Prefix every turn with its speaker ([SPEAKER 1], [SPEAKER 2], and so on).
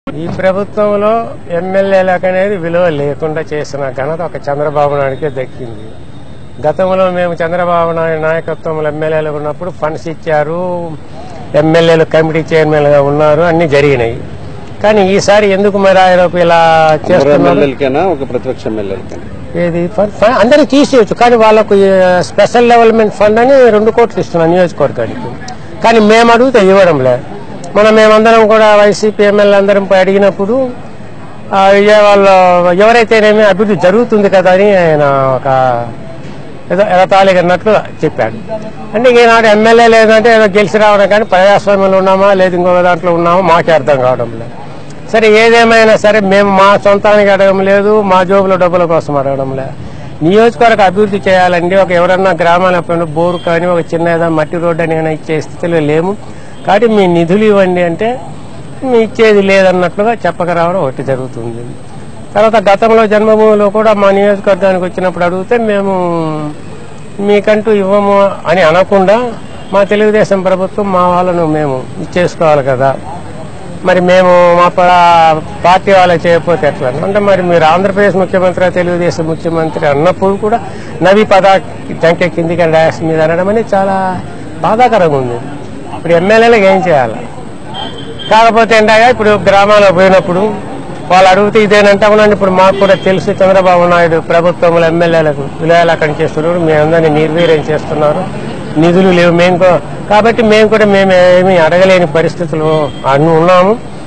[SPEAKER 1] ఈ ప్రభుత్వంలో ఎమ్మెల్యేలకు అనేది విలువ లేకుండా చేసిన ఘనత ఒక చంద్రబాబు నాయుడికే దక్కింది గతంలో మేము చంద్రబాబు నాయుడు నాయకత్వంలో ఎమ్మెల్యేలు ఉన్నప్పుడు ఫండ్స్ ఇచ్చారు ఎమ్మెల్యేలు కమిటీ చైర్మన్గా ఉన్నారు అన్ని జరిగినాయి కానీ ఈసారి ఎందుకు మరి ఆయనకు ఇలా
[SPEAKER 2] అందరూ
[SPEAKER 1] చేస్తున్నారు
[SPEAKER 2] ఎమ్మెల్యేలకైనా ఒక ప్రతిపక్ష ఎమ్మెల్యేలకైనా
[SPEAKER 1] ఏది ఫండ్ ఫండ్ అందరికి తీసేయచ్చు కానీ వాళ్ళకు ఈ స్పెషల్ డెవలప్మెంట్ ఫండ్ అని రెండు కోట్లు ఇస్తున్నాం నియోజకవర్గానికి కానీ మేము అడిగితే ఇవ్వడం లేదు మనం మేమందరం కూడా వైసీపీ ఎమ్మెల్యే అందరం పోయి అడిగినప్పుడు ఆ, విజయవాడలో ఎవరైతేనేమి అభివృద్ధి జరుగుతుంది కదా అని ఆయన ఒక ఏదో ఎగతాళిగా అన్నట్లు చెప్పాడు అంటే ఈనాడు ఎమ్మెల్యే లేదంటే ఏదో గెలిచి రావడం కానీ ప్రజాస్వామ్యంలో ఉన్నామా లేదు ఇంకొక దాంట్లో ఉన్నామా మాకే అర్థం కావడం లేదు సరే ఏదేమైనా సరే మేము మా సొంతానికి అడగడం లేదు మా జోబులో డబ్బుల కోసం అడగడం లేదు నియోజకవర్గ అభివృద్ధి చేయాలండి ఒక ఎవరన్నా గ్రామాల పైన బోరు కానీ ఒక చిన్న ఏదో మట్టి రోడ్డు అని ఏమైనా ఇచ్చే స్థితిలో లేము కాబట్టి మీ నిధులు ఇవ్వండి అంటే మీ ఇచ్చేది లేదన్నట్లుగా చెప్పక రావడం ఒకటి జరుగుతుంది తర్వాత గతంలో జన్మభూమిలో కూడా మా నియోజకవర్గానికి వచ్చినప్పుడు అడిగితే మేము మీకంటూ ఇవ్వము అని అనకుండా మా తెలుగుదేశం ప్రభుత్వం మా వాళ్ళను మేము ఇచ్చేసుకోవాలి కదా మరి మేము మా ప- పార్టీ వాళ్ళకి చేయకపోతే ఎట్లా అంటే మరి మీరు ఆంధ్రప్రదేశ్ ముఖ్యమంత్రి తెలుగుదేశం ముఖ్యమంత్రి అన్నప్పుడు కూడా నవి పద టంకె కిందికి డాష్ మీద అనడం అనేది చాలా బాధాకరంగా ఉంది ఇప్పుడు ఎమ్మెల్యేలకు ఏం చేయాలి కాకపోతే ఏంటగా ఇప్పుడు గ్రామాలకు పోయినప్పుడు వాళ్ళు అడిగితే ఇదేనంటా ఉన్నాను ఇప్పుడు మాకు కూడా తెలుసు చంద్రబాబు నాయుడు ప్రభుత్వంలో ఎమ్మెల్యేలకు విలయాలకం చేస్తున్నారు మేమందరినీ నిర్వీర్యం చేస్తున్నారు నిధులు లేవు మేము కూ- కాబట్టి మేము కూడా మేము ఏమీ అడగలేని పరిస్థితులు అన్ని ఉన్నాము